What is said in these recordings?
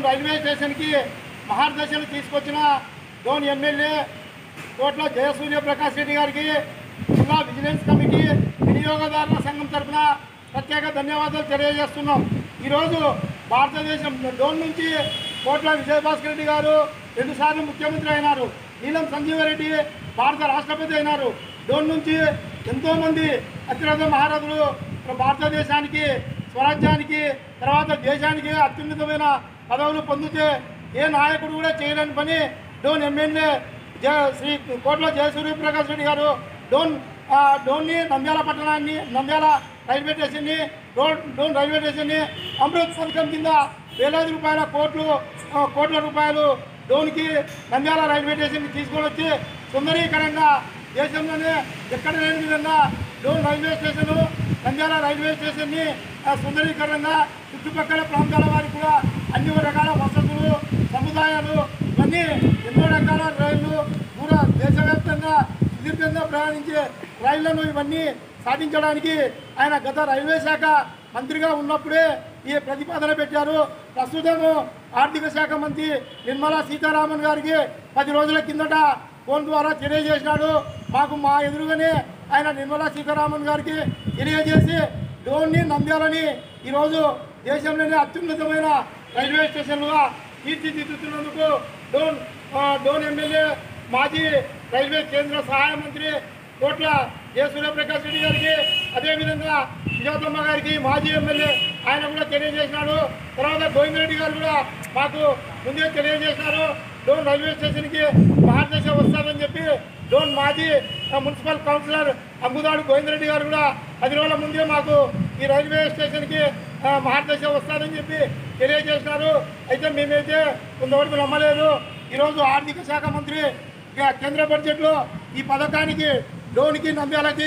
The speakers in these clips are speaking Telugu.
డోన్ రైల్వే స్టేషన్కి మహాదశలు తీసుకొచ్చిన డోన్ ఎమ్మెల్యే కోట్ల జయసూర్య ప్రకాష్ రెడ్డి గారికి జిల్లా విజిలెన్స్ కమిటీ వినియోగదారుల సంఘం తరఫున ప్రత్యేక ధన్యవాదాలు తెలియజేస్తున్నాం ఈరోజు భారతదేశం డోన్ నుంచి కోట్ల విజయభాస్కర్ రెడ్డి గారు రెండుసార్లు ముఖ్యమంత్రి అయినారు నీలం సంజీవరెడ్డి భారత రాష్ట్రపతి అయినారు డోన్ నుంచి ఎంతోమంది అతిరథ మహారథులు భారతదేశానికి స్వరాజ్యానికి తర్వాత దేశానికి అత్యున్నతమైన పదవులు పొందితే ఏ నాయకుడు కూడా చేయలేని పని డోన్ ఎమ్మెల్యే జ శ్రీ కోట్ల జయసూర్య ప్రకాష్ రెడ్డి గారు డోన్ ఆ, డోన్ని నంద్యాల పట్టణాన్ని నంద్యాల రైల్వే స్టేషన్ని డోన్ డోన్ రైల్వే స్టేషన్ని అమృత్ పథకం కింద వేలాది రూపాయల కోట్లు ఆ, కోట్ల రూపాయలు డోన్కి నంద్యాల రైల్వే స్టేషన్కి తీసుకొని వచ్చి సుందరీకరంగా దేశంలోనే ఎక్కడ లేని విధంగా Dhone railway station Nandyal railway స్టేషన్ని ఆ, సుందరీకరంగా చుట్టుపక్కల ప్రాంతాల వారికి కూడా అన్ని రకాల వసతులు సముదాయాలు ఇవన్నీ ఎన్నో రకాల రైళ్లు కూడా దేశవ్యాప్తంగా సుదీర్ఘంగా ప్రయాణించే రైళ్లను ఇవన్నీ సాధించడానికి ఆయన గత రైల్వే శాఖ మంత్రిగా ఉన్నప్పుడే ఈ ప్రతిపాదన పెట్టారు ప్రస్తుతము ఆర్థిక శాఖ మంత్రి నిర్మలా సీతారామన్ గారికి పది రోజుల కిందట ఫోన్ ద్వారా తెలియజేసినాడు మాకు మా ఎదురుగానే ఆయన నిర్మలా సీతారామన్ గారికి తెలియజేసి డోన్ని నంద్యాలని ఈరోజు దేశంలోనే అత్యున్నతమైన రైల్వే స్టేషన్లుగా తీర్చిదిద్దుతున్నందుకు డోన్ ఆ, డోన్ ఎమ్మెల్యే మాజీ రైల్వే కేంద్ర సహాయ మంత్రి కోట్ల జయ సూర్యప్రకాష్ రెడ్డి గారికి అదేవిధంగా సుజాతమ్మ గారికి మాజీ ఎమ్మెల్యే ఆయన కూడా తెలియజేసినాడు తర్వాత గోవిందరెడ్డి గారు కూడా మాకు ముందే తెలియజేసినారు డోన్ రైల్వే స్టేషన్కి భారతదేశ వస్తారని చెప్పి డోన్ మాజీ ఆ, మున్సిపల్ కౌన్సిలర్ అంగుదాడు గోవిందరెడ్డి గారు కూడా పది రోజుల ముందే మాకు ఈ రైల్వే స్టేషన్కి ఆ, భారతదేశ వస్తారని చెప్పి తెలియజేసినారు అయితే మేమైతే కొంతవరకు నమ్మలేదు ఈరోజు ఆర్థిక శాఖ మంత్రి ఇక కేంద్ర బడ్జెట్లో ఈ పథకానికి డోన్కి నంద్యాలకి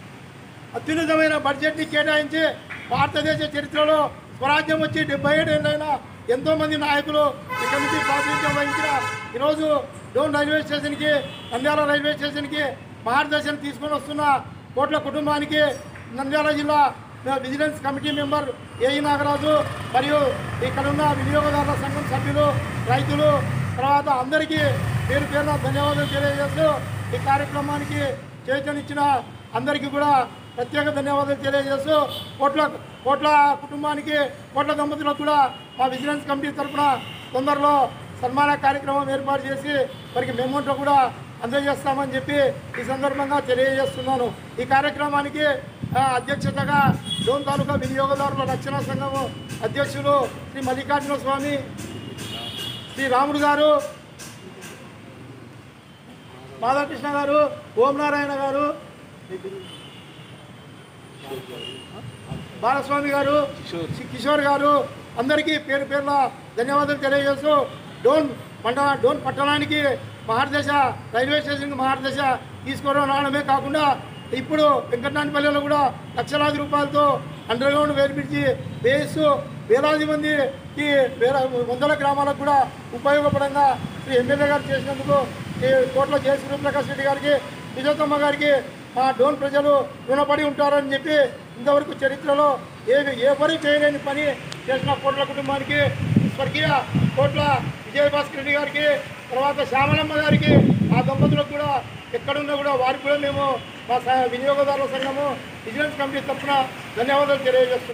అత్యున్నతమైన బడ్జెట్ని కేటాయించి భారతదేశ చరిత్రలో స్వరాజ్యం వచ్చి డెబ్బై ఏడు ఏళ్ళైనా ఎంతోమంది నాయకులు ఇక్కడి నుంచి ప్రాతినిధ్యం వహించిన ఈరోజు డోన్ రైల్వే స్టేషన్కి నంద్యాల రైల్వే స్టేషన్కి భారతదేశం తీసుకొని వస్తున్న కోట్ల కుటుంబానికి నంద్యాల జిల్లా vigilance committee member AE Nagaraju మరియు ఇక్కడ ఉన్న వినియోగదారుల సంఘం సభ్యులు రైతులు తర్వాత అందరికీ పేరు పేరున ధన్యవాదాలు తెలియజేస్తూ ఈ కార్యక్రమానికి చేతనిచ్చిన అందరికీ కూడా ప్రత్యేక ధన్యవాదాలు తెలియజేస్తూ కోట్ల కోట్ల కుటుంబానికి కోట్ల దంపతులకు కూడా మా విజిలెన్స్ కమిటీ తరఫున తొందరలో సన్మాన కార్యక్రమం ఏర్పాటు చేసి వారికి మెమోంటో కూడా అందజేస్తామని చెప్పి ఈ సందర్భంగా తెలియజేస్తున్నాను ఈ కార్యక్రమానికి ఆ, అధ్యక్షతగా డోన్ తాలూకా వినియోగదారుల రక్షణ సంఘము అధ్యక్షులు శ్రీ మల్లికార్జున స్వామి శ్రీ రాముడు గారు రాధాకృష్ణ గారు ఓంనారాయణ గారు బాలస్వామి గారు శ్రీ కిషోర్ గారు అందరికీ పేరు పేర్ల ధన్యవాదాలు తెలియజేస్తూ డోన్ పంట డోన్ పట్టణానికి మహారదశ రైల్వే స్టేషన్కి మహారదశ తీసుకుని రావడమే కాకుండా ఇప్పుడు వెంకటనాయపల్లిలో కూడా లక్షలాది రూపాయలతో అండర్ గ్రౌండ్ వేర్పిడిచి వేస్తూ వేలాది మందికి వేల వందల గ్రామాలకు కూడా ఉపయోగపడంగా శ్రీ ఎమ్మెల్యే గారు చేసినందుకు ఈ కోట్ల జయ సూర్యప్రకాష్ రెడ్డి గారికి విజయతమ్మ గారికి మా డోన్ ప్రజలు రుణపడి ఉంటారని చెప్పి ఇంతవరకు చరిత్రలో ఏ ఎవరు చేయలేని పని చేసిన కోట్ల కుటుంబానికి స్వర్గీయ కోట్ల విజయభాస్కర్ రెడ్డి గారికి తర్వాత శ్యామలమ్మ గారికి ఆ దంపతులకు కూడా ఎక్కడున్నా కూడా వారికి కూడా మేము మా స- వినియోగదారుల సంఘము విజిలెన్స్ కమిటీ తరఫున ధన్యవాదాలు తెలియజేస్తున్నాం